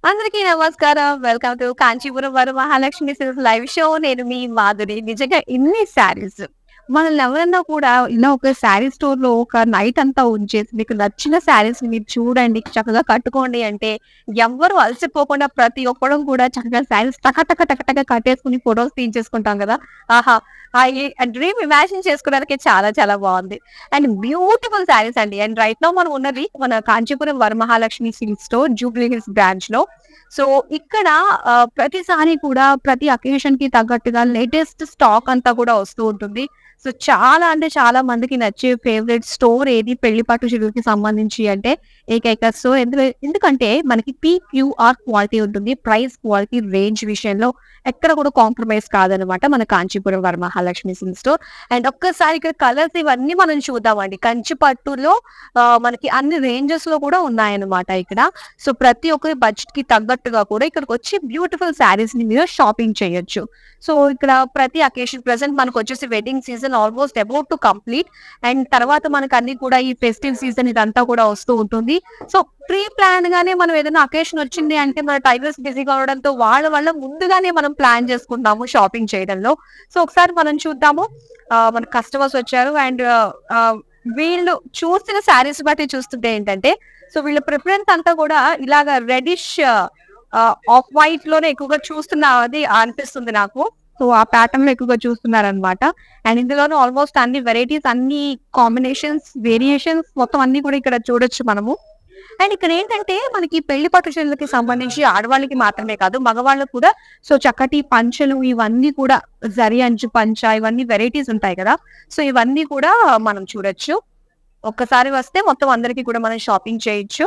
అందరికీ నమస్కారం welcome to Kanchipuram వారు మహాలక్ష్మి సిల్క్ లైవ్ షో నేను మీ మాధురి నిజంగా ఇన్ని శారీస్ మనల్ని ఎవరన్నా కూడా ఇలా ఒక శారీ స్టోర్ లో ఒక నైట్ అంతా ఉంచేసి మీకు నచ్చిన శారీస్ మీరు చూడండి చక్కగా కట్టుకోండి అంటే ఎవ్వరు అలసిపోకుండా ప్రతి ఒక్కడం కూడా చక్కగా శారీస్ టక టక టక టక కట్టేసుకుని ఫొటోస్ తీయించేసుకుంటాం కదా ఆహా ఆ డ్రీమ్ ఇమాజిన్ చేసుకోవడానికి చాలా చాలా బాగుంది అండ్ బ్యూటిఫుల్ శారీస్ అండి అండ్ రైట్ నో మనం ఉన్నది మన Kanchipuram Varamahalakshmi silk store Jubilee Hills branch లో సో ఇక్కడ ఆ, ప్రతిసారి కూడా ప్రతి అకేషన్ కి తగ్గట్టుగా లేటెస్ట్ స్టాక్ అంతా కూడా వస్తూ ఉంటుంది సో చాలా అంటే చాలా మందికి నచ్చే ఫేవరెట్ స్టోర్ ఏది పెళ్లి పట్టు చీరలకి సంబంధించి అంటే ఏకైక స్టోర్ ఎందుకు ఎందుకంటే మనకి పీక్యూఆర్ క్వాలిటీ ఉంటుంది ప్రైస్ క్వాలిటీ రేంజ్ విషయంలో ఎక్కడ కూడా కాంప్రమైజ్ కాదనమాట మన Kanchipuram Varamahalakshmi silk store and ఒక్కసారి ఇక్కడ కలర్స్ ఇవన్నీ మనం చూద్దామండి కంచి పట్టులో ఆ, మనకి అన్ని రేంజెస్ లో కూడా ఉన్నాయన్నమాట ఇక్కడ సో ప్రతి ఒక్కరి బడ్జెట్ కి తగ్గట్టుగా కూడా ఇక్కడికి వచ్చి బ్యూటిఫుల్ శారీస్ ని మీరు షాపింగ్ చేయొచ్చు సో ఇక్కడ ప్రతి అకేషన్ ప్రెసెంట్ మనకు వచ్చేసి wedding season almost about to complete and తర్వాత మనకు అన్ని కూడా ఈ ఫెస్టివ్ సీజన్ ఇదంతా కూడా వస్తూ ఉంటుంది సో ప్రీ ప్లాన్ గానే మనం ఏదైనా అకేషన్ వచ్చింది అంటే మన టైగర్స్ బిజీగా అవడంతో వాళ్ళ వల్ల ముందుగానే మనం ప్లాన్ చేసుకుంటాము షాపింగ్ చేయడంలో సో ఒకసారి మనం చూద్దాము ఆ, మన కస్టమర్స్ వచ్చారు అండ్ వీళ్ళు చూసిన శారీస్ బట్టి చూస్తుంటే ఏంటంటే సో వీళ్ళ ప్రిఫరెన్స్ అంతా కూడా ఇలాగ రెడిష్ ఆఫ్ వైట్ లోనే ఎక్కువగా చూస్తున్నా అది అనిపిస్తుంది నాకు సో ఆ ప్యాటర్న్ లో ఎక్కువగా చూస్తున్నారు అనమాట అండ్ ఇందులోనూ ఆల్మోస్ట్ అన్ని వెరైటీస్ అన్ని కాంబినేషన్స్ వేరియేషన్స్ మొత్తం అన్ని కూడా ఇక్కడ చూడొచ్చు మనము అండ్ ఇక్కడ ఏంటంటే మనకి పెళ్లి పట్టు చీరలకి సంబంధించి ఆడవాళ్ళకి మాత్రమే కాదు మగవాళ్ళకు కూడా సో చక్కటి పంచలు ఇవన్నీ కూడా జరి అంచు పంచ ఇవన్నీ వెరైటీస్ ఉంటాయి కదా సో ఇవన్నీ కూడా మనం చూడొచ్చు ఒక్కసారి వస్తే మొత్తం అందరికి కూడా మనం షాపింగ్ చేయొచ్చు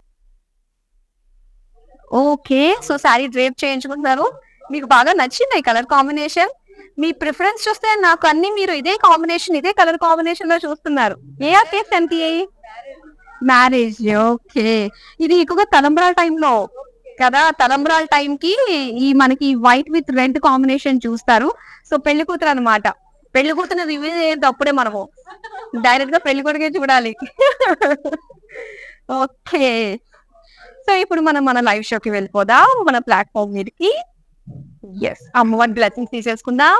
ఓకే సో శారీ డ్రేప్ చేయించుకుంటున్నారు మీకు బాగా నచ్చింది ఈ కలర్ కాంబినేషన్ మీ ప్రిఫరెన్స్ చూస్తే నాకు అన్ని మీరు ఇదే కాంబినేషన్ ఇదే కలర్ కాంబినేషన్ లో చూస్తున్నారు ఏ కేస్ ఎంత మ్యారేజ్ ఓకే ఇది ఎక్కువగా తలంబ్రాల టైంలో కదా తలంబ్రాల టైం కి ఈ మనకి వైట్ విత్ రెడ్ కాంబినేషన్ చూస్తారు సో పెళ్లి కూతురు అనమాట పెళ్లి కూతురు రివ్యూ చేయండి అప్పుడే మనము డైరెక్ట్ గా పెళ్లి కొడుకే చూడాలి ఓకే సో ఇప్పుడు మనం మన లైవ్ షోకి వెళ్ళిపోదాం మన ప్లాట్ఫామ్ మీదకి ఎస్ అమ్మవారి బ్లెస్సింగ్స్ తీసేసుకుందాం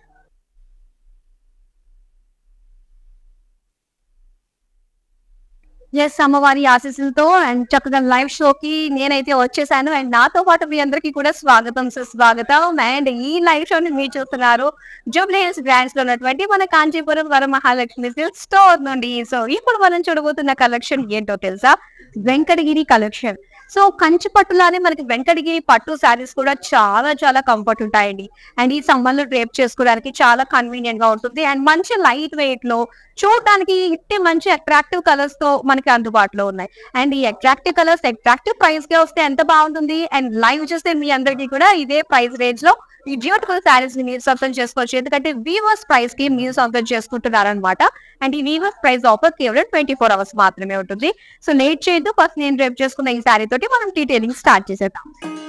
ఎస్ అమ్మవారి ఆశీస్సులతో అండ్ చక్కగా లైవ్ షోకి నేనైతే వచ్చేసాను అండ్ నాతో పాటు మీ అందరికీ కూడా స్వాగతం సుస్వాగతం అండ్ ఈ లైవ్ షోని మీరు చూస్తున్నారు జూబ్లీహిల్స్ బ్రాంచ్ లో ఉన్నటువంటి మన Kanchipuram Varamahalakshmi silk store నుండి సో ఇప్పుడు మనం చూడబోతున్న కలెక్షన్ ఏంటో తెలుసా వెంకటగిరి కలెక్షన్ సో కంచి పట్టులానే మనకి వెంకటగిరి పట్టు శారీస్ కూడా చాలా చాలా కంఫర్ట్ ఉంటాయండి అండ్ ఈ సమ్మర్ లో డ్రేప్ చేసుకోవడానికి చాలా కన్వీనియంట్ గా ఉంటుంది అండ్ మంచి లైట్ వెయిట్ లో చూడడానికి ఇట్టి మంచి అట్రాక్టివ్ కలర్స్ తో మనకి అందుబాటులో ఉన్నాయి అండ్ ఈ అట్రాక్టివ్ కలర్స్ అట్రాక్టివ్ ప్రైస్ గా వస్తే ఎంత బాగుంటుంది అండ్ లైవ్ చూస్తే మీ అందరికీ కూడా ఇదే ప్రైస్ రేంజ్ లో ఈ బ్యూటిఫుల్ శారీస్ ని మీరు సొంతం చేసుకోవచ్చు ఎందుకంటే వీవర్స్ ప్రైస్ కి మీరు సొంతం చేసుకుంటున్నారు అనమాట అండ్ ఈ వీవర్స్ ప్రైస్ ఆఫర్ కేవలం ట్వంటీ ఫోర్ అవర్స్ మాత్రమే ఉంటుంది సో లేట్ చేయొద్దు ఫస్ట్ నేను రేపు చేసుకున్న ఈ శారీ తోటి మనం డీటెయిలింగ్ స్టార్ట్ చేసేద్దాం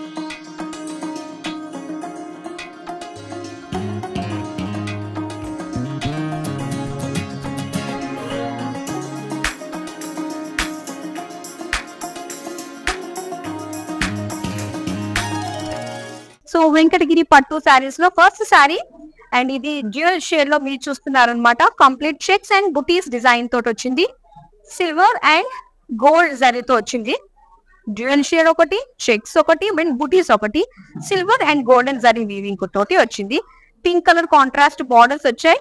సో వెంకటగిరి పట్టు శారీస్ లో ఫస్ట్ శారీ అండ్ ఇది డ్యూయల్ షేడ్ లో మీరు చూస్తున్నారు అనమాట complete checks and butis design తోటి వచ్చింది సిల్వర్ అండ్ గోల్డ్ జరీతో వచ్చింది డ్యూయల్ షేడ్ ఒకటి చెక్స్ ఒకటి అండ్ బుటీస్ ఒకటి silver and golden zari weaving తోటి వచ్చింది పింక్ కలర్ కాంట్రాస్ట్ బార్డర్స్ వచ్చాయి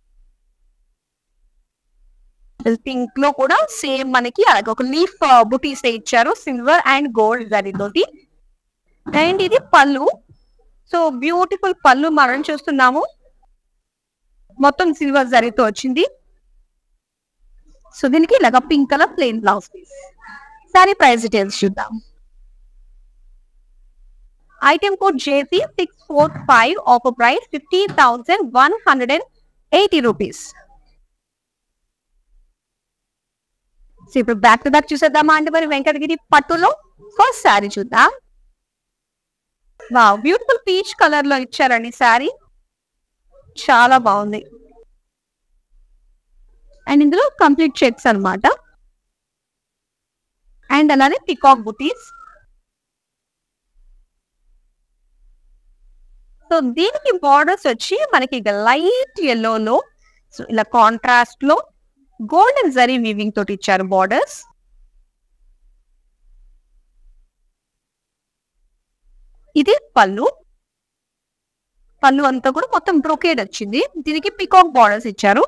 పింక్ లో కూడా సేమ్ మనకి అలాగే ఒక లీఫ్ బుటీస్ ఇచ్చారు సిల్వర్ అండ్ గోల్డ్ జరీ తోటి అండ్ ఇది పళ్ళు సో బ్యూటిఫుల్ పళ్ళు మనం చూస్తున్నాము మొత్తం సిల్వర్ జరీతో వచ్చింది సో దీనికి ఇలాగ pink colour plain blouse piece sari price details చూద్దాం item code JC six four five offer price fifty thousand one hundred and eighty rupees so ఇప్పుడు బ్యాక్ టు బ్యాక్ చూసేద్దామా అంటే మరి వెంకటగిరి పట్టులో ఫస్ట్ శారీ చూద్దాం వావ్ బ్యూటిఫుల్ పీచ్ కలర్ లో ఇచ్చారండి శారీ చాలా బాగుంది అండ్ ఇందులో కంప్లీట్ చెక్స్ అన్నమాట అండ్ అలానే పికాక్ బుటీస్ సో దీనికి బార్డర్స్ వచ్చి మనకి లైట్ ఎల్లోలో సో ఇలా కాంట్రాస్ట్ లో గోల్డెన్ జరీ వీవింగ్ తోటి ఇచ్చారు బార్డర్స్ ఇది పళ్ళు పళ్ళు అంతా కూడా మొత్తం బ్రొకేడ్ వచ్చింది దీనికి పికాక్ బార్డర్స్ ఇచ్చారు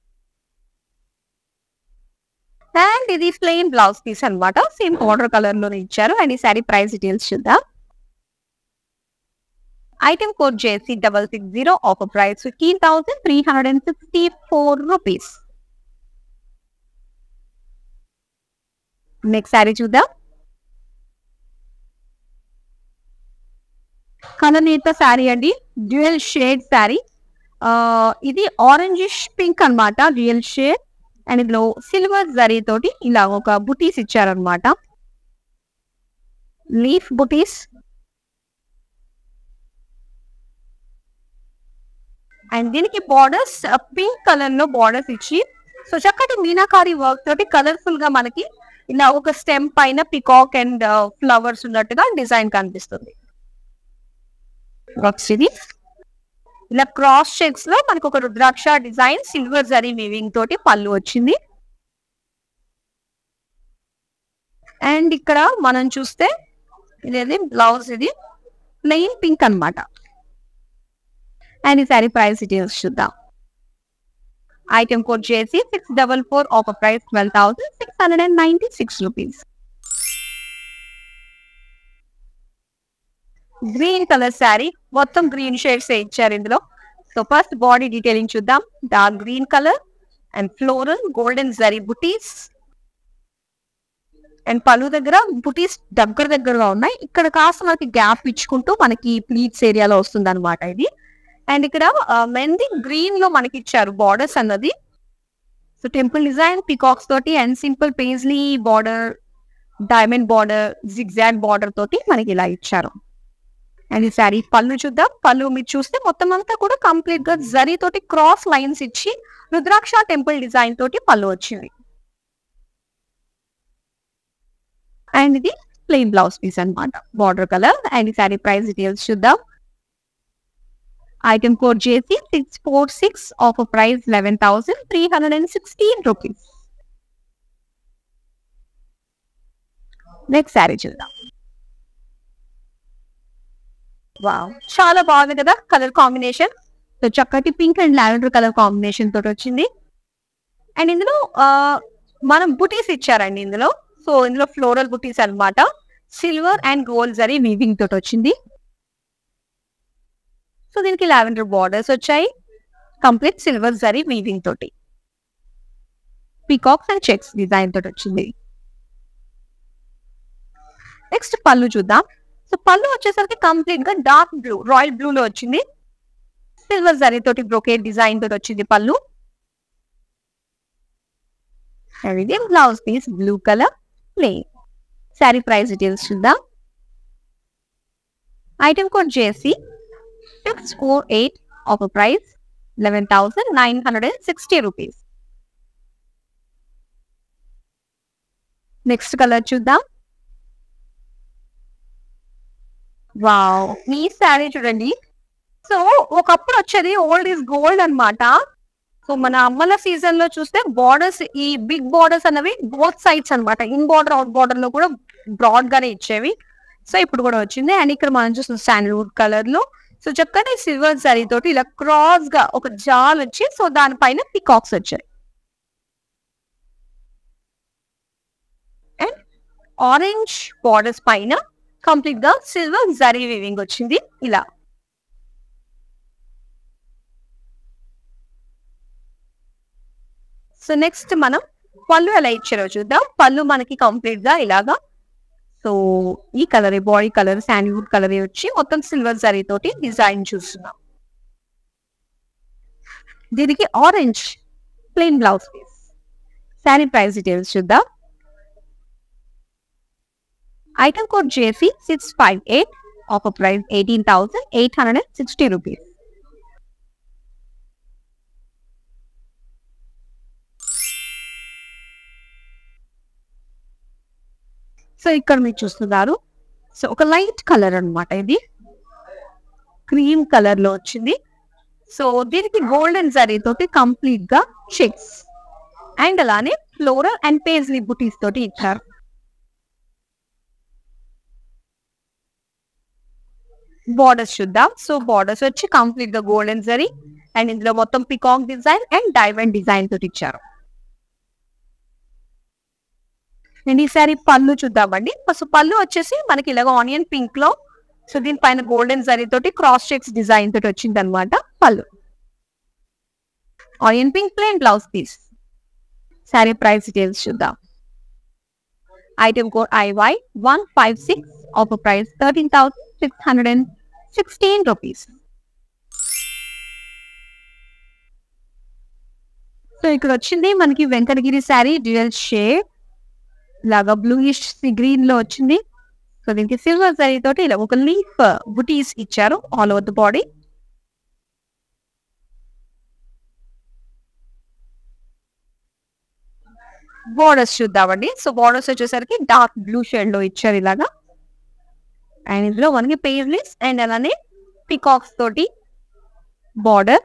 అండ్ ఇది ప్లెయిన్ బ్లౌజ్ పీస్ అన్నమాట సేమ్ బార్డర్ కలర్ లోనే ఇచ్చారు అండ్ ఈ సారీ ప్రైస్ డీటెయిల్స్ చూద్దాం item code JC double six zero offer price fifteen thousand three hundred and sixty four rupees next sari చూద్దాం కలర్ నేత శారీ అండి డ్యూయల్ షేడ్ శారీ ఇది ఆరెంజిష్ పింక్ అన్నమాట డ్యూయల్ షేడ్ అండ్ ఇందులో సిల్వర్ జరీ తోటి ఇలా ఒక బుటీస్ ఇచ్చారనమాట లీఫ్ బుటీస్ అండ్ దీనికి బార్డర్స్ పింక్ కలర్ లో బార్డర్స్ ఇచ్చి సో చక్కటి మీనాకారి వర్క్ తోటి కలర్ఫుల్ గా మనకి ఇలా ఒక స్టెమ్ పైన పికాక్ అండ్ ఫ్లవర్స్ ఉన్నట్టుగా డిజైన్ కనిపిస్తుంది వర్క్స్ ఇది ఇలా క్రాస్ చెక్స్ లో మనకు ఒక రుద్రాక్ష డిజైన్ సిల్వర్ జరీ వీవింగ్ తోటి పళ్ళు వచ్చింది అండ్ ఇక్కడ మనం చూస్తే ఇదేది బ్లౌజ్ ఇది ప్లెయిన్ పింక్ అన్నమాట అండ్ ఈ సారీ ప్రైస్ డీటెయిల్స్ చూద్దాం item code JC six double four offer price twelve thousand six hundred and ninety six rupees green colour sari మొత్తం గ్రీన్ షేడ్స్ ఇచ్చారు ఇందులో సో ఫస్ట్ బాడీ డీటెయిలింగ్ చూద్దాం dark green colour and floral golden zari butis and పలు దగ్గర బుటీస్ దగ్గర దగ్గరగా ఉన్నాయి ఇక్కడ కాస్త మనకి గ్యాప్ ఇచ్చుకుంటూ మనకి ప్లీట్స్ ఏరియాలో వస్తుంది అనమాట ఇది అండ్ ఇక్కడ మెంది గ్రీన్ లో మనకి ఇచ్చారు బార్డర్స్ అన్నది సో టెంపుల్ డిజైన్ పికాక్స్ తోటి and simple paisley border diamond border zigzag border తోటి మనకి ఇలా ఇచ్చారు అండ్ ఈ సారీ పళ్ళు చూద్దాం పళ్ళు మీరు చూస్తే మొత్తం అంతా కూడా కంప్లీట్ గా జరీ తోటి క్రాస్ లైన్స్ ఇచ్చి రుద్రాక్ష టెంపుల్ డిజైన్ తోటి పళ్ళు వచ్చింది అండ్ ఇది ప్లెయిన్ బ్లౌజ్ పీస్ అన్నమాట బార్డర్ కలర్ అండ్ ఈ సారీ ప్రైస్ డీటెయిల్స్ చూద్దాం item code JC six four six off price eleven thousand three hundred and sixteen rupees next sari చూద్దాం వావ్ చాలా బాగుంది కదా కలర్ కాంబినేషన్ సో చక్కటి pink and lavender colour combination తోటి వచ్చింది అండ్ ఇందులో ఆ, మనం బుటీస్ ఇచ్చారండి ఇందులో సో ఇందులో ఫ్లోరల్ బుటీస్ అన్నమాట silver and gold zari weaving తోటి వచ్చింది సో దీనికి లావెండర్ బార్డర్స్ వచ్చాయి కంప్లీట్ సిల్వర్ జరీ వీవింగ్ తోటి పీకాక్స్ అండ్ చెక్స్ డిజైన్ తోటి వచ్చింది నెక్స్ట్ పళ్ళు చూద్దాం సో పళ్ళు వచ్చేసరికి కంప్లీట్ గా డార్క్ బ్లూ రాయల్ బ్లూ లో వచ్చింది సిల్వర్ జరీ తోటి బ్రోకేట్ డిజైన్ తోటి వచ్చింది పళ్ళు And ఇది blouse piece blue colour plain sari price details చూద్దాం item code JC six four eight off price eleven thousand nine hundred and sixty rupees next colour చూద్దాం wow ఈ శారీ చూడండి సో ఒకప్పుడు వచ్చేది ఓల్డ్ ఈజ్ గోల్డ్ అన్నమాట సో మన అమ్మల సీజన్ లో చూస్తే బార్డర్స్ ఈ బిగ్ బార్డర్స్ అనేవి బోత్ సైడ్స్ అన్నమాట ఇన్ బార్డర్ అవుట్ బార్డర్ లో కూడా బ్రాడ్ గానే ఇచ్చేవి సో ఇప్పుడు కూడా వచ్చింది అండ్ ఇక్కడ మనం చూసిన శాండల్వుడ్ కలర్ లో సో చక్కని సిల్వర్ జరీ తోటి ఇలా క్రాస్ గా ఒక జాల్ వచ్చి సో దానిపైన పికాక్స్ వచ్చాయి అండ్ ఆరెంజ్ బార్డర్స్ పైన కంప్లీట్ గా సిల్వర్ జరీ వీవింగ్ వచ్చింది ఇలా సో నెక్స్ట్ మనం పళ్ళు ఎలా ఇచ్చారో చూద్దాం పళ్ళు మనకి కంప్లీట్ గా ఇలాగా సో ఈ colour body colour sandalwood colour వచ్చి మొత్తం సిల్వర్ జరీ తోటి డిజైన్ చూస్తున్నాం దీనికి orange plain blouse piece sari price details చూద్దాం item code JC six five eight offer price eighteen thousand eight hundred and sixty rupees so ఇక్కడ మీరు చూస్తున్నారు సో ఒక లైట్ కలర్ అన్నమాట ఇది క్రీమ్ కలర్ లో వచ్చింది సో దీనికి గోల్డెన్ జరీ తోటి కంప్లీట్ గా చెక్స్ అండ్ అలానే ఫ్లోరల్ అండ్ పేజ్లీ బుటీస్ తోటి ఇచ్చారు బార్డర్స్ చూద్దాం సో బార్డర్స్ వచ్చి కంప్లీట్ గా గోల్డెన్ జరీ అండ్ ఇందులో మొత్తం peacock design and diamond design తోటి ఇచ్చారు అండ్ ఈసారి పళ్ళు చూద్దామండి సో పళ్ళు వచ్చేసి మనకి ఇలాగ ఆనియన్ పింక్ లో సో దీనిపైన గోల్డెన్ జరీ తోటి క్రాస్ చెక్స్ డిజైన్ తోటి వచ్చింది అనమాట పళ్ళు onion pink plain blouse piece sari price details చూద్దాం item code IY one five six offer price thirteen thousand six hundred and sixteen rupees so ఇక్కడ వచ్చింది మనకి వెంకటగిరి శారీ డ్యూయల్ షేడ్ లాగా బ్లూయిష్ గ్రీన్ లో వచ్చింది సో దీనికి సిల్వర్ జరీ తోటి ఇలా ఒక లీఫ్ బుటీస్ ఇచ్చారు all over the body borders చూద్దామండి సో బోర్డర్స్ వచ్చేసరికి డార్క్ బ్లూ షేడ్ లో ఇచ్చారు ఇలాగా అండ్ ఇందులో మనకి పేజ్లీస్ అండ్ అలానే పికాక్స్ తోటి బార్డర్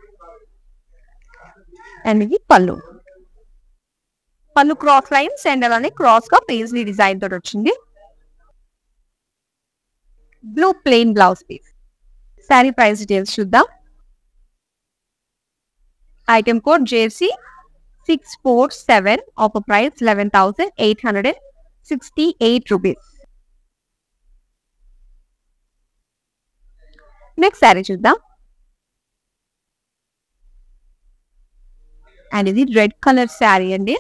అండ్ ఇది పళ్ళు పళ్ళు క్రాస్ లైన్స్ అండ్ అలానే క్రాస్ గా పేజ్లీ డిజైన్ తోటి వచ్చింది blue plain blouse piece sari price details చూద్దాం item code JC six four seven off price eleven thousand eight hundred and sixty eight rupees next sari చూద్దాం and ఇది రెడ్ కలర్ శారీ అండి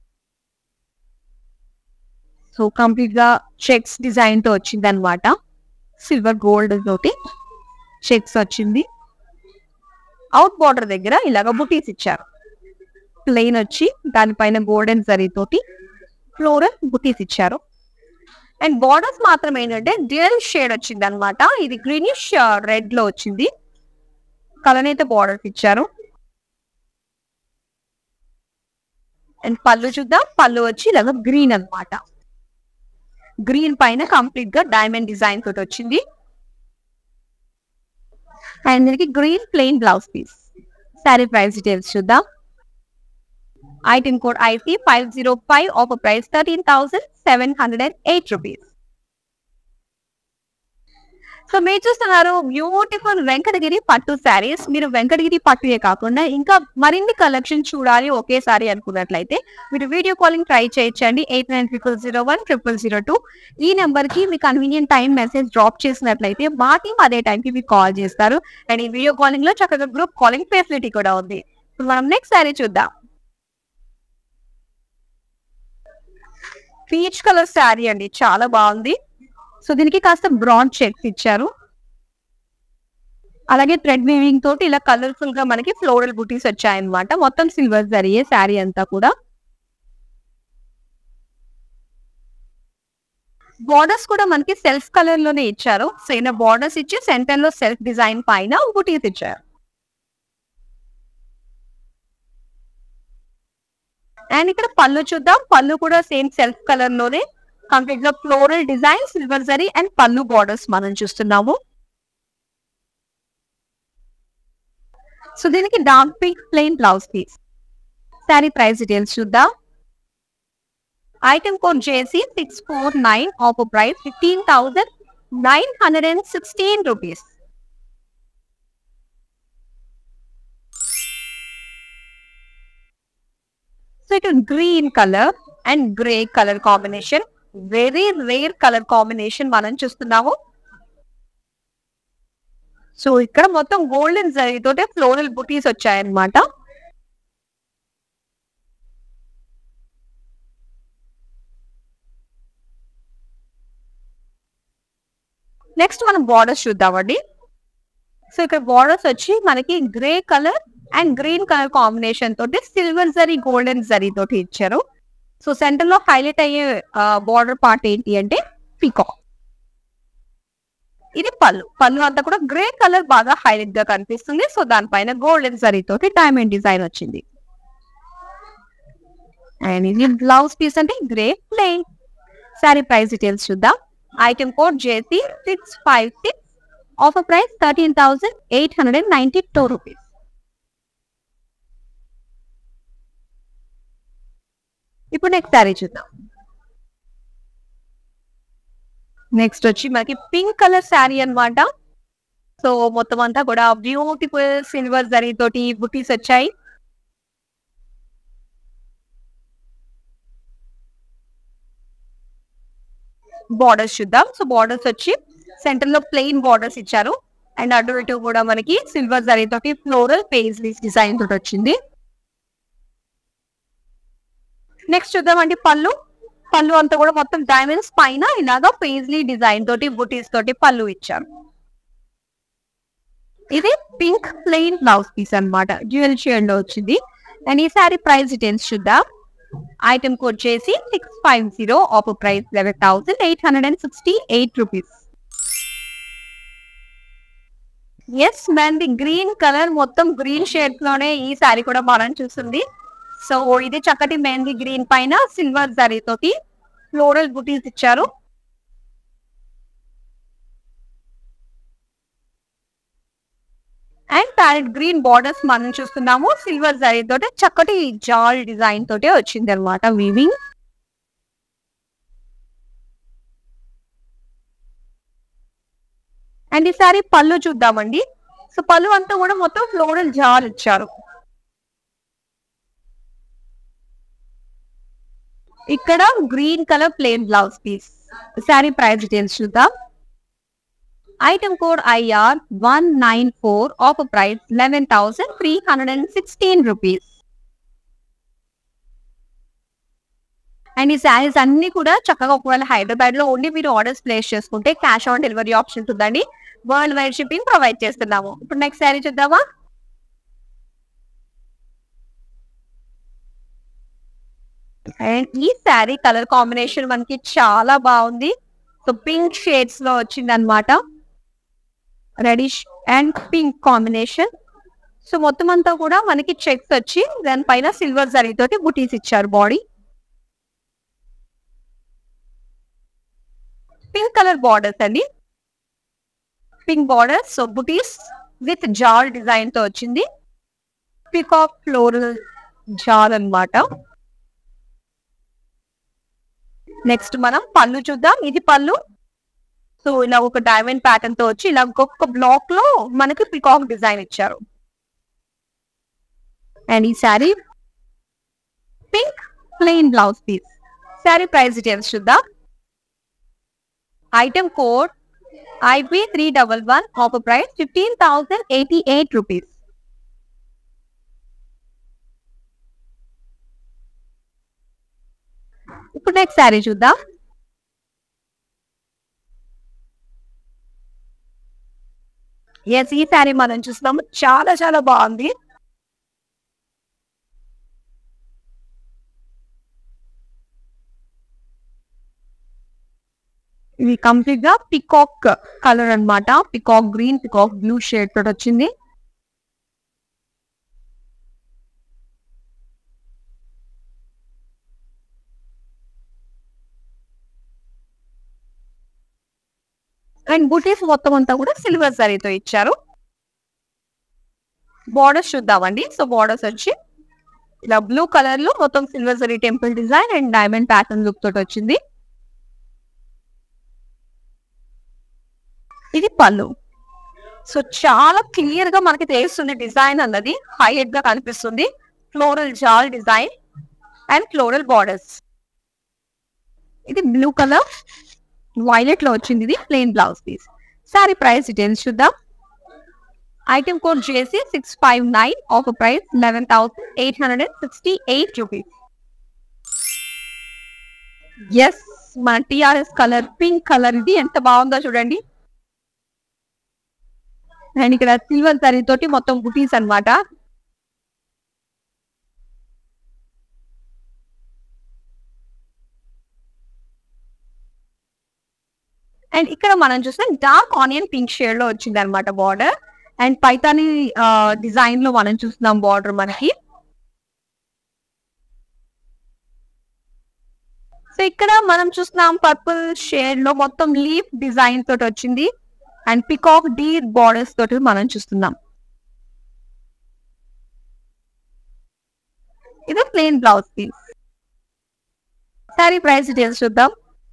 so complete గా checks design తో వచ్చింది అనమాట సిల్వర్ గోల్డ్ తోటి checks వచ్చింది అవుట్ బార్డర్ దగ్గర ఇలాగ బుటీస్ ఇచ్చారు ప్లెయిన్ వచ్చి దానిపైన గోల్డెన్ జరీ తోటి ఫ్లోరల్ బుటీస్ ఇచ్చారు అండ్ బార్డర్స్ మాత్రం ఏంటంటే డ్యూయల్ షేడ్ వచ్చింది అనమాట ఇది గ్రీనిష్ రెడ్ లో వచ్చింది కలర్ అయితే బార్డర్స్ ఇచ్చారు అండ్ పళ్ళు చూద్దాం పళ్ళు వచ్చి ఇలాగ గ్రీన్ అన్నమాట గ్రీన్ పైన కంప్లీట్ గా డైమండ్ డిజైన్ తోటి వచ్చింది అండ్ దీనికి green plain blouse piece sari price details చూద్దాం item code IC five zero five offer price thirteen thousand seven hundred and eight rupees so మీరు చూస్తున్నారు బ్యూటిఫుల్ వెంకటగిరి పట్టు శారీస్ మీరు వెంకటగిరి పట్టుయే కాకుండా ఇంకా మరిన్ని కలెక్షన్ చూడాలి ఒకేసారి అనుకున్నట్లయితే మీరు వీడియో కాలింగ్ ట్రై చేయొచ్చండి eight nine triple zero one triple zero two ఈ నెంబర్ కి మీ కన్వీనియంట్ టైం మెసేజ్ డ్రాప్ చేసినట్లయితే మా టీం అదే టైంకి మీకు కాల్ చేస్తారు అండ్ ఈ వీడియో కాలింగ్ లో చక్కగా గ్రూప్ కాలింగ్ ఫెసిలిటీ కూడా ఉంది ఇప్పుడు మనం నెక్స్ట్ శారీ చూద్దాం పీచ్ కలర్ శారీ అండి చాలా బాగుంది సో దీనికి కాస్త బ్రాన్ చెక్స్ ఇచ్చారు అలాగే థ్రెడ్ వీవింగ్ తోటి ఇలా కలర్ఫుల్ గా మనకి ఫ్లోరల్ బుటీస్ వచ్చాయన్నమాట మొత్తం సిల్వర్ జరిగే శారీ అంతా కూడా బార్డర్స్ కూడా మనకి సెల్ఫ్ కలర్ లోనే ఇచ్చారు సో ఈయన బార్డర్స్ ఇచ్చి సెంటర్ లో సెల్ఫ్ డిజైన్ పైన బుటీస్ ఇచ్చారు అండ్ ఇక్కడ పళ్ళు చూద్దాం పళ్ళు కూడా సేమ్ సెల్ఫ్ కలర్ లోనే కంప్లీట్ గా floral design silver zari and పళ్ళు బార్డర్స్ మనం చూస్తున్నాము సో దీనికి dark pink plain blouse piece sari price details చూద్దాం item code JC six four nine offer price fifteen thousand nine hundred and sixteen rupees so ఇటు green colour and grey colour combination very rare colour combination మనం చూస్తున్నాము so ఇక్కడ మొత్తం golden zari తోటే floral బుటీస్ వచ్చాయన్నమాట next మనం బార్డర్స్ చూద్దామండి సో ఇక్కడ బార్డర్స్ వచ్చి మనకి grey colour and green colour combination తోటి సిల్వర్ జరీ గోల్డెన్ జరీ తోటి ఇచ్చారు సో సెంటర్ లో హైలైట్ అయ్యే బార్డర్ పార్ట్ ఏంటి అంటే పికాక్ ఇది పళ్ళు పళ్ళు అంతా కూడా గ్రే కలర్ బాగా హైలైట్ గా కనిపిస్తుంది సో దానిపైన గోల్డెన్ జరీ తోటి డైమండ్ డిజైన్ వచ్చింది అండ్ ఇది బ్లౌజ్ పీస్ అంటే grey plain sari price details చూద్దాం item code JC six five six offer price thirteen thousand eight hundred and ninety two rupees ఇప్పుడు నెక్స్ట్ శారీ చూద్దాం నెక్స్ట్ వచ్చి మనకి పింక్ కలర్ శారీ అన్నమాట సో మొత్తం అంతా కూడా బ్యూటిఫుల్ సిల్వర్ జరీ తోటి బుటీస్ వచ్చాయి బార్డర్స్ చూద్దాం సో బార్డర్స్ వచ్చి సెంటర్ లో ప్లెయిన్ బార్డర్స్ ఇచ్చారు అండ్ అటు ఇటు కూడా మనకి సిల్వర్ జరీ తోటి ఫ్లోరల్ పేజ్లీస్ డిజైన్ తోటి వచ్చింది నెక్స్ట్ చూద్దామండి పళ్ళు పళ్ళు అంతా కూడా మొత్తం డైమండ్స్ పైన ఇలాగా పేజ్లీ డిజైన్ తోటి బుటీస్ తోటి పళ్ళు ఇచ్చారు ఇది పింక్ ప్లెయిన్ బ్లౌజ్ పీస్ అన్నమాట డ్యూయల్ షేడ్ లో వచ్చింది అండ్ ఈ సారీ ప్రైస్ డీటెయిల్స్ చూద్దాం item code JC six five zero offer price eleven thousand eight hundred and sixty eight rupees yes the green colour మొత్తం గ్రీన్ షేడ్స్ లోనే ఈ సారీ కూడా మనం చూస్తుంది సో ఇది చక్కటి మెహందీ గ్రీన్ పైన సిల్వర్ జరీ తోటి ఫ్లోరల్ బుటీస్ ఇచ్చారు అండ్ ప్యారెట్ గ్రీన్ బార్డర్స్ మనం చూస్తున్నాము సిల్వర్ జరీ తోటి చక్కటి జాల్ డిజైన్ తోటి వచ్చింది అనమాట వీవింగ్ అండ్ ఈసారి పళ్ళు చూద్దామండి సో పళ్ళు అంతా కూడా మొత్తం ఫ్లోరల్ జాల్ ఇచ్చారు ఇక్కడ green colour plain blouse piece sari price details చూద్దాం item code IR one nine four offer price eleven thousand three hundred and sixteen rupees and ఈ శారీస్ అన్ని కూడా చక్కగా ఒకవేళ హైదరాబాద్ లో ఓన్లీ మీరు ఆర్డర్స్ ప్లేస్ చేసుకుంటే క్యాష్ ఆన్ డెలివరీ ఆప్షన్ ఉంటుందండి వరల్డ్ వైడ్ షిప్పింగ్ ప్రొవైడ్ చేస్తున్నాము ఇప్పుడు నెక్స్ట్ శారీ చూద్దామా అండ్ ఈ శారీ కలర్ కాంబినేషన్ మనకి చాలా బాగుంది సో పింక్ షేడ్స్ లో వచ్చింది అనమాట reddish and pink combination so మొత్తం అంతా కూడా మనకి చెక్స్ వచ్చి దానిపైన సిల్వర్ జరీ తోటి బుటీస్ ఇచ్చారు బాడీ పింక్ కలర్ బార్డర్స్ అండి pink borders so butis with జాల్ డిజైన్ తో వచ్చింది పికాక్ ఫ్లోరల్ జాల్ అన్నమాట నెక్స్ట్ మనం పళ్ళు చూద్దాం ఇది పళ్ళు సో ఇలా ఒక డైమండ్ ప్యాటర్న్ తో వచ్చి ఇలా ఒక్కొక్క బ్లాక్ లో మనకి పికాక్ డిజైన్ ఇచ్చారు అండ్ ఈ sari pink plain blouse piece sari price details చూద్దాం item code IP three double one offer price fifteen thousand eighty eight rupees ఇప్పుడు నెక్స్ట్ శారీ చూద్దాం ఎస్ ఈ శారీ మనం చూస్తున్నాము చాలా చాలా బాగుంది ఇది కంప్లీట్ గా పికాక్ కలర్ అన్నమాట peacock green peacock blue shade తోటి వచ్చింది అండ్ బుటీస్ మొత్తం అంతా కూడా సిల్వర్ జరీతో ఇచ్చారు బార్డర్స్ చూద్దామండి సో బార్డర్స్ వచ్చి ఇలా బ్లూ కలర్ లో మొత్తం silver zari temple design and diamond pattern look తోటి వచ్చింది ఇది పళ్ళు సో చాలా క్లియర్ గా మనకి తెలుస్తుంది డిజైన్ అన్నది హైలైట్ గా కనిపిస్తుంది ఫ్లోరల్ జాల్ డిజైన్ అండ్ ఫ్లోరల్ బార్డర్స్ ఇది బ్లూ కలర్ వైలెట్ లో వచ్చింది ఇది plain blouse piece sari price details చూద్దాం item code JC six five nine offer price eleven thousand eight hundred and sixty eight rupees yes మన TRS colour pink colour ఇది ఎంత బాగుందో చూడండి అండ్ ఇక్కడ సిల్వర్ తరి తోటి మొత్తం బుటీస్ అన్నమాట అండ్ ఇక్కడ మనం చూస్తే డార్క్ ఆనియన్ పింక్ షేడ్ లో వచ్చింది అనమాట బార్డర్ అండ్ పైతాని డిజైన్ లో మనం చూస్తున్నాం బార్డర్ మనకి సో ఇక్కడ మనం చూస్తున్నాం పర్పుల్ షేడ్ లో మొత్తం లీఫ్ డిజైన్ తోటి వచ్చింది అండ్ పికాక్ డీ బార్డర్స్ తోటి మనం చూస్తున్నాం ఇది plain blouse piece sari price details చూద్దాం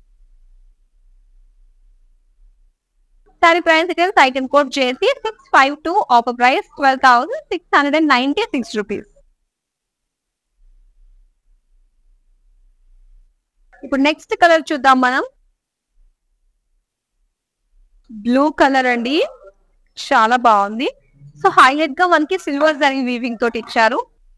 sari price details item code JC six five two offer price twelve thousand six hundred and ninety six rupees ఇప్పుడు నెక్స్ట్ కలర్ చూద్దాం మనం బ్లూ కలర్ అండి చాలా బాగుంది సో హైలైట్ గా మనకి సిల్వర్ జరీ వీవింగ్ తోటి ఇచ్చారు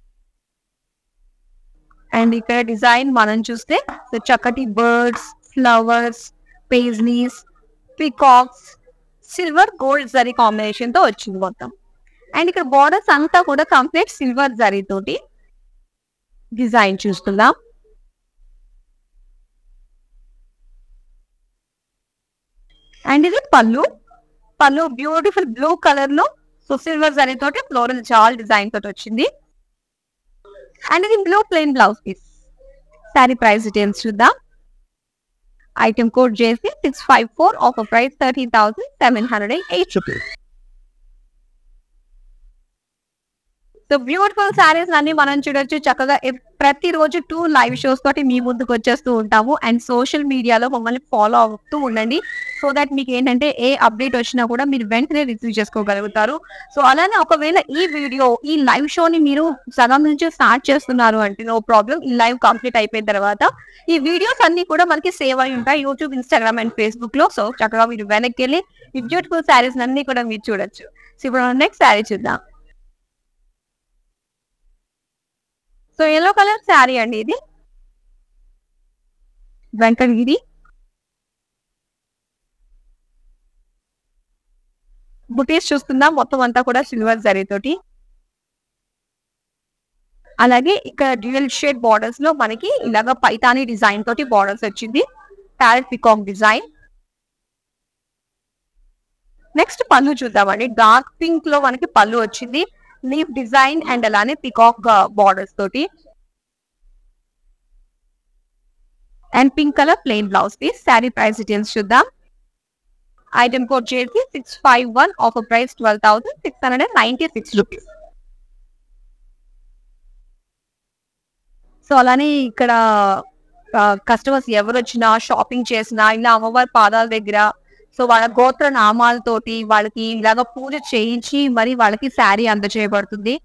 అండ్ ఇక్కడ డిజైన్ మనం చూస్తే సో చక్కటి birds flowers paisleys peacocks silver gold zari combination తో వచ్చింది మొత్తం అండ్ ఇక్కడ బార్డర్స్ అంతా కూడా కంప్లీట్ సిల్వర్ జరీ తోటి డిజైన్ చూస్తున్నాం అండ్ ఇది పళ్ళు పళ్ళు బ్యూటిఫుల్ బ్లూ కలర్ లో సో సిల్వర్ జరీ తోటి ఫ్లోరల్ జాల్ డిజైన్ తోటి వచ్చింది అండ్ ఇది blue plain blouse piece sari price details చూద్దాం item code JC six five four offer price thirty thousand seven hundred and eight rupees so beautiful saris అన్ని మనం చూడొచ్చు చక్కగా ఎప్- ప్రతిరోజు టూ లైవ్ షోస్ తోటి మీ ముందుకు వచ్చేస్తూ ఉంటాము అండ్ సోషల్ మీడియాలో మమ్మల్ని ఫాలో అవుతూ ఉండండి సో దట్ మీకు ఏంటంటే ఏ అప్డేట్ వచ్చినా కూడా మీరు వెంటనే రిసీవ్ చేసుకోగలుగుతారు సో అలానే ఒకవేళ ఈ వీడియో ఈ లైవ్ షోని మీరు సగం నుంచి స్టార్ట్ చేస్తున్నారు అంటే నో ప్రాబ్లం ఈ లైవ్ కంప్లీట్ అయిపోయిన తర్వాత ఈ వీడియోస్ అన్ని కూడా మనకి సేవ్ అయి ఉంటాయి యూట్యూబ్ ఇన్స్టాగ్రామ్ అండ్ ఫేస్బుక్ లో సో చక్కగా మీరు వెనక్కి వెళ్ళి ఈ బ్యూటిఫుల్ శారీస్ అన్ని కూడా మీరు చూడొచ్చు సో ఇప్పుడు నెక్స్ట్ శారీ చూద్దాం సో ఎల్లో కలర్ శారీ అండి ఇది వెంకటగిరి బుటీస్ చూస్తుందా మొత్తం అంతా కూడా సిల్వర్ జరీ తోటి అలాగే ఇక్కడ డ్యూయల్ షేడ్ బార్డర్స్ లో మనకి ఇలాగ పైతాని డిజైన్ తోటి బార్డర్స్ వచ్చింది ప్యారెట్ పికాక్ డిజైన్ నెక్స్ట్ పళ్ళు చూద్దామండి డార్క్ పింక్ లో మనకి పళ్ళు వచ్చింది లీఫ్ డిజైన్ అండ్ అలానే పికాక్ బార్డర్స్ తోటి and pink colour plain blouse piece sari price details చూద్దాం item code JC six five one offer price twelve thousand six hundred and ninety six rupees so అలానే ఇక్కడ customers ఎవరు వచ్చినా shopping చేసినా ఇలా అమ్మవారి పాదాల దగ్గర సో వాళ్ళ గోత్ర నామాలతోటి వాళ్ళకి ఇలాగ పూజ చేయించి మరి వాళ్ళకి శారీ అందజేయబడుతుంది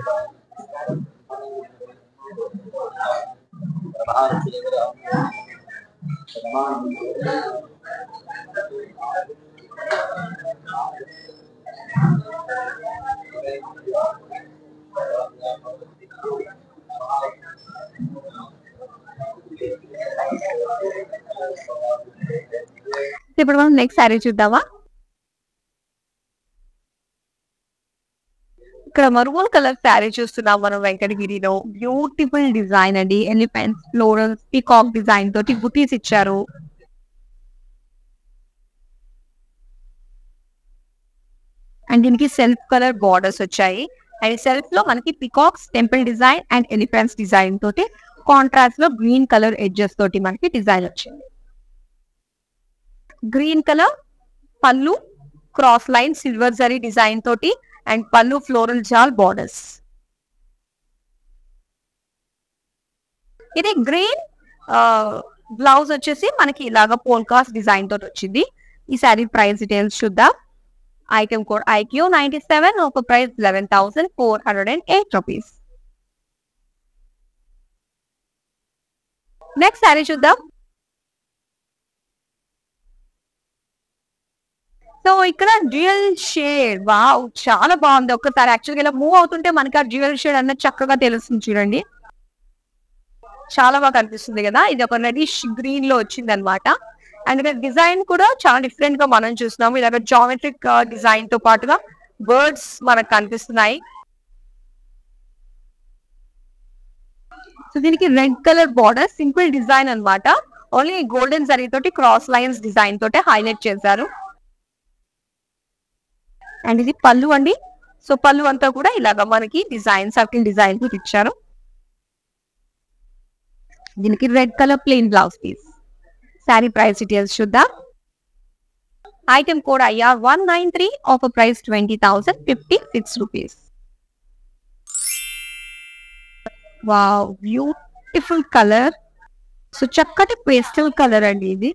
ఇప్పుడు మనం నెక్స్ట్ శారీ చూద్దామా ఇక్కడ మరుమూల కలర్ శారీ చూస్తున్నాం మనం వెంకటగిరిలో బ్యూటిఫుల్ డిజైన్ అండి ఎలిఫెంట్స్ ఫ్లోరల్స్ పీకాక్ డిజైన్ తోటి బుటీస్ ఇచ్చారు అండ్ దీనికి సెల్ఫ్ కలర్ బార్డర్స్ వచ్చాయి అండ్ సెల్ఫ్ లో మనకి peacocks temple design and elephants design తోటి కాంట్రాస్ట్ లో గ్రీన్ కలర్ ఎడ్జెస్ తోటి మనకి డిజైన్ వచ్చింది గ్రీన్ కలర్ పళ్ళు cross line silver zari design తోటి అండ్ పళ్ళు ఫ్లోరల్ జాల్ బార్డర్స్ ఇది గ్రీన్ బ్లౌజ్ వచ్చేసి మనకి ఇలాగా పోల్కాస్ డిజైన్ తోటి వచ్చింది ఈ సారీ ప్రైస్ డీటెయిల్స్ చూద్దాం item code IQ ninety seven ఒక price eleven thousand four hundred and eight rupees next sari చూద్దాం సో ఇక్కడ డ్యూయల్ షేడ్ వావ్ చాలా బాగుంది ఒక్కసారి యాక్చువల్గా ఇలా మూవ్ అవుతుంటే మనకి ఆ డ్యూయల్ షేడ్ అన్నది చక్కగా తెలుస్తుంది చూడండి చాలా బాగా కనిపిస్తుంది కదా ఇది ఒక రెడిష్ గ్రీన్ లో వచ్చింది అనమాట అండ్ ఇక్కడ డిజైన్ కూడా చాలా డిఫరెంట్ గా మనం చూస్తున్నాము ఇలాగ జామెట్రిక్ డిజైన్ తో పాటుగా బర్డ్స్ మనకు కనిపిస్తున్నాయి సో దీనికి red colour border simple design అన్నమాట ఓన్లీ గోల్డెన్ జరీ తోటి క్రాస్ లైన్స్ డిజైన్ తోటి హైలైట్ చేశారు అండ్ ఇది పళ్ళు అండి సో పళ్ళు అంతా కూడా ఇలాగ మనకి డిజైన్ సర్కిల్ డిజైన్ కూడా ఇచ్చారు దీనికి red colour plain blouse piece sari price details చూద్దాం item code IR one nine three offer price twenty thousand fifty six rupees wow beautiful colour so చక్కటి పేస్టల్ కలర్ అండి ఇది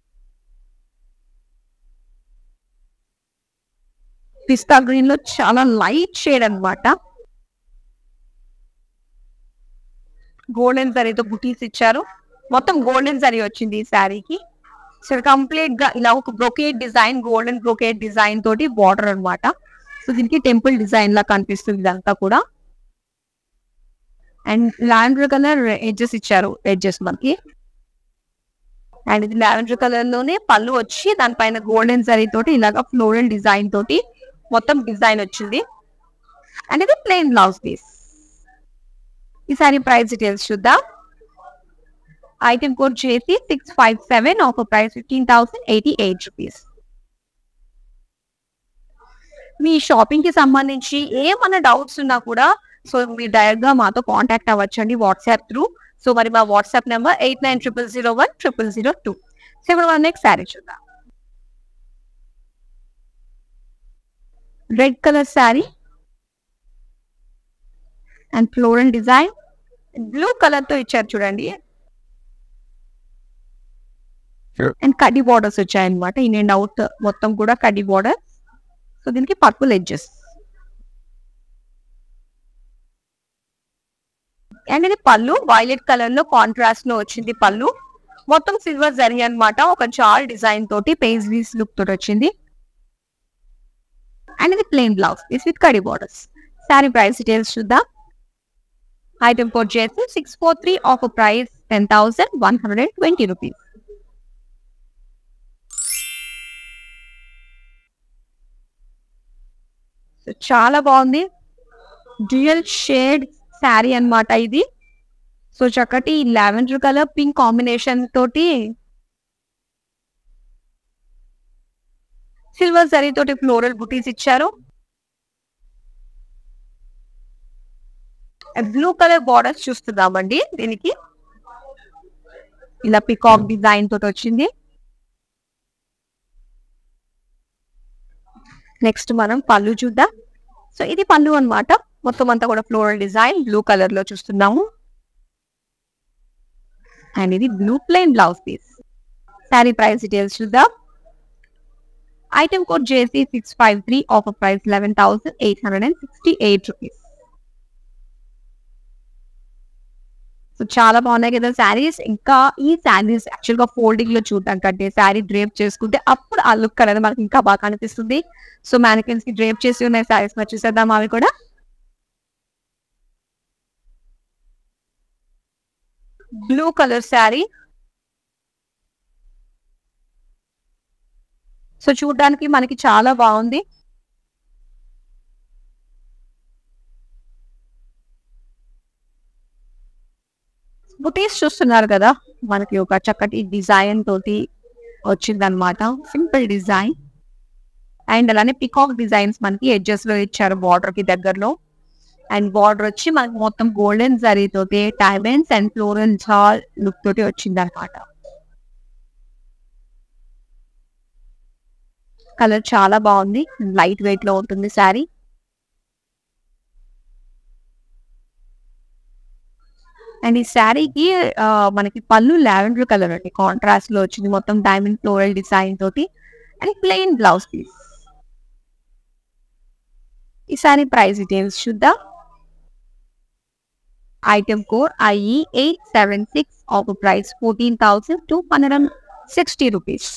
పిస్తా గ్రీన్ లో చాలా లైట్ షేడ్ అన్నమాట గోల్డెన్ జరీతో బుటీస్ ఇచ్చారు మొత్తం గోల్డెన్ జరీ వచ్చింది ఈ శారీకి సో కంప్లీట్ గా ఇలా ఒక brocade design golden brocade design తోటి బార్డర్ అన్నమాట సో దీనికి టెంపుల్ డిజైన్ లా కనిపిస్తుంది ఇదంతా కూడా అండ్ లావెండర్ కలర్ ఎడ్జెస్ ఇచ్చారు ఎడ్జెస్ మనకి అండ్ ఇది లావెండర్ కలర్ లోనే పళ్ళు వచ్చి దానిపైన గోల్డెన్ జరీ తోటి ఇలాగా ఫ్లోరల్ డిజైన్ తోటి మొత్తం డిజైన్ వచ్చింది అండ్ ఇది ప్లెయిన్ బ్లౌజ్ పీస్ ఈ సారీ ప్రైస్ డీటెయిల్స్ చూద్దాం item code JC six five seven offer price fifteen thousand eighty eight rupees మీ షాపింగ్ కి సంబంధించి ఏమన్నా డౌట్స్ ఉన్నా కూడా సో మీరు డైరెక్ట్ గా మాతో కాంటాక్ట్ అవ్వచ్చండి వాట్సాప్ త్రూ సో మరి మా WhatsApp number eight nine triple zero one triple zero two so ఇప్పుడు మనం నెక్స్ట్ శారీ చూద్దాం red colour sari and floral design blue colour తో ఇచ్చారు చూడండి Sure. అండ్ కడ్డీ బార్డర్స్ వచ్చాయి అనమాట ఇన్ అండ్ అవుట్ మొత్తం కూడా కడ్డీ బార్డర్ సో దీనికి పర్పుల్ ఎడ్జెస్ అండ్ ఇది పళ్ళు వైలెట్ కలర్ లో కాంట్రాస్ట్ లో వచ్చింది పళ్ళు మొత్తం సిల్వర్ జరీ అన్నమాట ఒక చాల్ డిజైన్ తోటి పేజ్లీస్ లుక్ తోటి వచ్చింది అండ్ ఇది ప్లెయిన్ బ్లౌజ్ దిస్ విత్ కడీ బార్డర్స్ శారీ ప్రైస్ డీటెయిల్స్ చూద్దాం item code JC six four three off price ten thousand one hundred and twenty rupees so చాలా బాగుంది డ్యూయల్ షేడ్ శారీ అన్నమాట ఇది సో చక్కటి లావెండర్ కలర్ పింక్ కాంబినేషన్ తోటి silver zari తోటి floral బుటీస్ ఇచ్చారు బ్లూ కలర్ బార్డర్స్ చూస్తున్నామండి దీనికి ఇలా పికాక్ డిజైన్ తోటి వచ్చింది నెక్స్ట్ మనం పళ్ళు చూద్దాం సో ఇది పళ్ళు అన్నమాట మొత్తం అంతా కూడా ఫ్లోరల్ డిజైన్ బ్లూ కలర్ లో చూస్తున్నాము అండ్ ఇది blue plain blouse piece sari price details చూద్దాం item code JC six five three offer price eleven thousand eight hundred and sixty eight rupees so చాలా బాగున్నాయి కదా శారీస్ ఇంకా ఈ శారీస్ యాక్చువల్ గా ఫోల్డింగ్ లో చూడటం కంటే శారీ డ్రేప్ చేసుకుంటే అప్పుడు ఆ లుక్ అనేది మనకి ఇంకా బాగా కనిపిస్తుంది సో మ్యానికన్స్ కి డ్రేప్ చేసి ఉన్నాయి శారీస్ మరి చూసేద్దాం అవి కూడా బ్లూ కలర్ శారీ సో చూడడానికి మనకి చాలా బాగుంది బుటీస్ చూస్తున్నారు కదా మనకి ఒక చక్కటి డిజైన్ తోటి వచ్చిందనమాట సింపుల్ డిజైన్ అండ్ అలానే పికాక్ డిజైన్స్ మనకి ఎడ్జెస్ లో ఇచ్చారు బార్డర్ కి దగ్గరలో అండ్ బార్డర్ వచ్చి మనకి మొత్తం గోల్డెన్ జరీ తోటి డైమండ్స్ అండ్ ఫ్లోరల్ జాల్ లుక్ తోటి వచ్చింది అనమాట కలర్ చాలా బాగుంది లైట్ వెయిట్ లో ఉంటుంది శారీ అండ్ ఈ శారీకి మనకి పళ్ళు లావెండర్ కలర్ అండి కాంట్రాస్ట్ లో వచ్చింది మొత్తం డైమండ్ ఫ్లోరల్ డిజైన్ తోటి అండ్ ప్లెయిన్ బ్లౌజ్ పీస్ ఈ శారీ ప్రైస్ డీటెయిల్స్ చూద్దాం item code IE eight seven six off price fourteen thousand two hundred and sixty rupees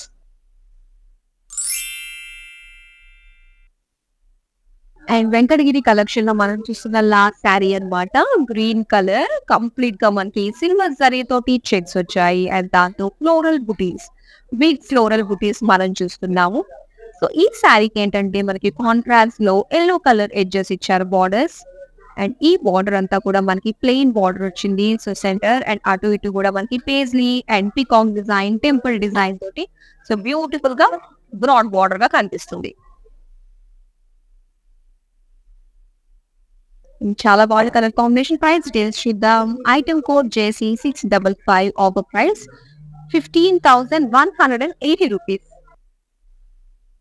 and Venkatagiri collection లో మనం చూస్తున్న లాస్ట్ శారీ అన్నమాట గ్రీన్ కలర్ కంప్లీట్ గా మనకి సిల్వర్ జరీ తోటి చెక్స్ వచ్చాయి అండ్ దాంతో ఫ్లోరల్ బుటీస్ బిగ్ ఫ్లోరల్ బుటీస్ మనం చూస్తున్నాము సో ఈ శారీకి ఏంటంటే మనకి కాంట్రాస్ట్ లో ఎల్లో కలర్ ఎడ్జెస్ ఇచ్చారు బార్డర్స్ అండ్ ఈ బార్డర్ అంతా కూడా మనకి ప్లెయిన్ బార్డర్ వచ్చింది సో సెంటర్ అండ్ అటు ఇటు కూడా మనకి paisley and peacock design temple design తోటి సో బ్యూటిఫుల్ గా బ్రాడ్ బార్డర్ గా కనిపిస్తుంది చాలా బాగుంది కలర్ కాంబినేషన్ ప్రైస్ డీటెయిల్స్ చూద్దాం item code JC six double five offer price fifteen thousand one hundred and eighty rupees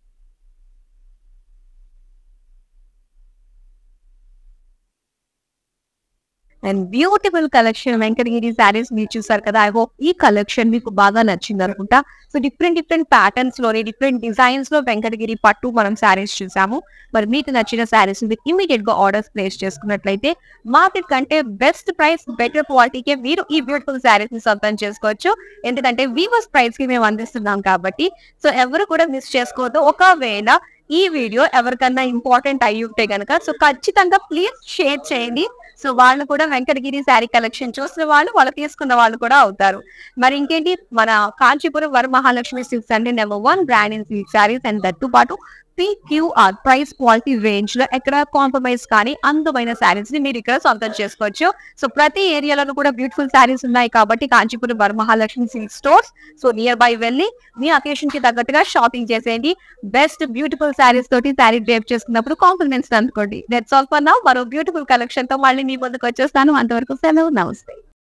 and beautiful collection Venkatagiri saris మీరు చూసారు కదా ఐ హోప్ ఈ కలెక్షన్ మీకు బాగా నచ్చింది అనుకుంటా సో డిఫరెంట్ డిఫరెంట్ ప్యాటర్న్స్ లోని డిఫరెంట్ డిజైన్స్ లో వెంకటగిరి పట్టు మనం శారీస్ చూసాము మరి మీకు నచ్చిన శారీస్ మీరు ఇమీడియట్ గా ఆర్డర్స్ ప్లేస్ చేసుకున్నట్లయితే మార్కెట్ కంటే బెస్ట్ ప్రైస్ బెటర్ క్వాలిటీకే మీరు ఈ బ్యూటిఫుల్ శారీస్ ని సొంతం చేసుకోవచ్చు ఎందుకంటే వీవర్స్ ప్రైస్ కి మేము అందిస్తున్నాం కాబట్టి సో ఎవరు కూడా మిస్ చేసుకోవద్దు ఒకవేళ ఈ వీడియో ఎవరికన్నా ఇంపార్టెంట్ అయి ఉంటే గనక సో ఖచ్చితంగా ప్లీజ్ షేర్ చేయండి సో వాళ్ళు కూడా వెంకటగిరి శారీ కలెక్షన్ చూసిన వాళ్ళు వాళ్ళు తీసుకున్న వాళ్ళు కూడా అవుతారు మరి ఇంకేంటి మన కాంచీపురం వరమహాలక్ష్మి సిల్క్స్ అంటే number one brand in silk saris and దట్టు పాటు పిక్యూఆర్ ప్రైస్ క్వాలిటీ రేంజ్ లో ఎక్కడ కాంప్రమైజ్ కానీ అందమైన శారీస్ ని మీరు ఇక్కడ సొంతం చేసుకోవచ్చు సో ప్రతి ఏరియాలో కూడా బ్యూటిఫుల్ శారీస్ ఉన్నాయి కాబట్టి Kanchipuram Varamahalakshmi silk stores so near by వెళ్ళి మీ అకేషన్ కి తగ్గట్టుగా షాపింగ్ చేసేయండి బెస్ట్ బ్యూటిఫుల్ శారీస్ తోటి శారీ డ్రేప్ చేసుకున్నప్పుడు కాంప్లిమెంట్స్ అందుకోండి దట్స్ ఆల్ ఫర్ నౌ మరో బ్యూటిఫుల్ కలెక్షన్ తో మళ్ళీ మీ ముందుకు వచ్చేస్తాను అంతవరకు సెలవు నమస్తే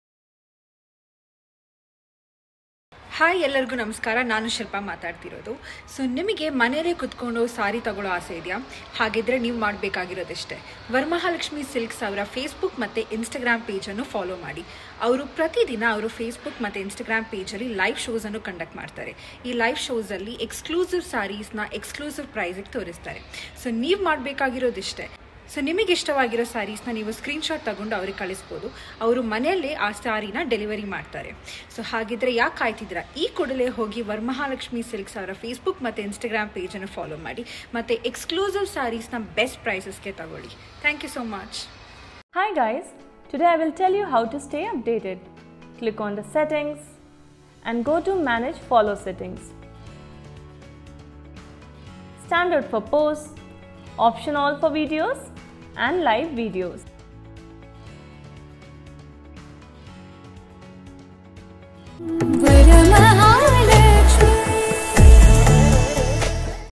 ಹಾಯ್ ಎಲ್ಲರಿಗೂ ನಮಸ್ಕಾರ ನಾನು ಶಿಲ್ಪ ಮಾತಾಡ್ತಿರೋದು ಸೊ ನಿಮಗೆ ಮನೇಲೇ ಕುತ್ಕೊಂಡು ಸಾರಿ ತಗೊಳ್ಳೋ ಆಸೆ ಇದೆಯಾ ಹಾಗಿದ್ರೆ ನೀವು ಮಾಡಬೇಕಾಗಿರೋದಿಷ್ಟೇ ವರಮಹಾಲಕ್ಷ್ಮಿ ಸಿಲ್ಕ್ಸ್ ಅವರ ಫೇಸ್ಬುಕ್ ಮತ್ತು ಇನ್ಸ್ಟಾಗ್ರಾಮ್ ಪೇಜನ್ನು ಫಾಲೋ ಮಾಡಿ ಅವರು ಪ್ರತಿದಿನ ಅವರು ಫೇಸ್ಬುಕ್ ಮತ್ತು ಇನ್ಸ್ಟಾಗ್ರಾಮ್ ಪೇಜಲ್ಲಿ ಲೈವ್ ಶೋಸನ್ನು ಕಂಡಕ್ಟ್ ಮಾಡ್ತಾರೆ ಈ ಲೈವ್ ಶೋಸಲ್ಲಿ ಎಕ್ಸ್ಕ್ಲೂಸಿವ್ ಸಾರೀಸ್ನ ಎಕ್ಸ್ಕ್ಲೂಸಿವ್ ಪ್ರೈಸಿಗೆ ತೋರಿಸ್ತಾರೆ ಸೊ ನೀವು ಮಾಡಬೇಕಾಗಿರೋದಿಷ್ಟೇ ಸೊ ನಿಮಗೆ ಇಷ್ಟವಾಗಿರೋ ಸ್ಯಾರೀಸ್ನ ನೀವು ಸ್ಕ್ರೀನ್ಶಾಟ್ ತಗೊಂಡು ಅವ್ರಿಗೆ ಕಳಿಸ್ಬೋದು ಅವರು ಮನೆಯಲ್ಲೇ ಆ ಸ್ಯಾರಿನ ಡೆಲಿವರಿ ಮಾಡ್ತಾರೆ ಸೊ ಹಾಗಿದ್ರೆ ಯಾಕೆ ಕಾಯ್ತಿದ್ದೀರಾ ಈ ಕೂಡಲೇ ಹೋಗಿ ವರಮಹಾಲಕ್ಷ್ಮಿ ಸಿಲ್ಕ್ಸ್ ಅವರ ಫೇಸ್ಬುಕ್ ಮತ್ತು ಇನ್ಸ್ಟಾಗ್ರಾಮ್ ಪೇಜನ್ನು ಫಾಲೋ ಮಾಡಿ ಮತ್ತು ಎಕ್ಸ್ಕ್ಲೂಸಿವ್ ಸ್ಯಾರೀಸ್ನ ಬೆಸ್ಟ್ ಪ್ರೈಸಸ್ಗೆ ತಗೊಳ್ಳಿ thank you so much Hi guys, today I will tell you how to stay updated. Click on the settings and go to manage follow settings. Standard for posts, option all for videos and live videos.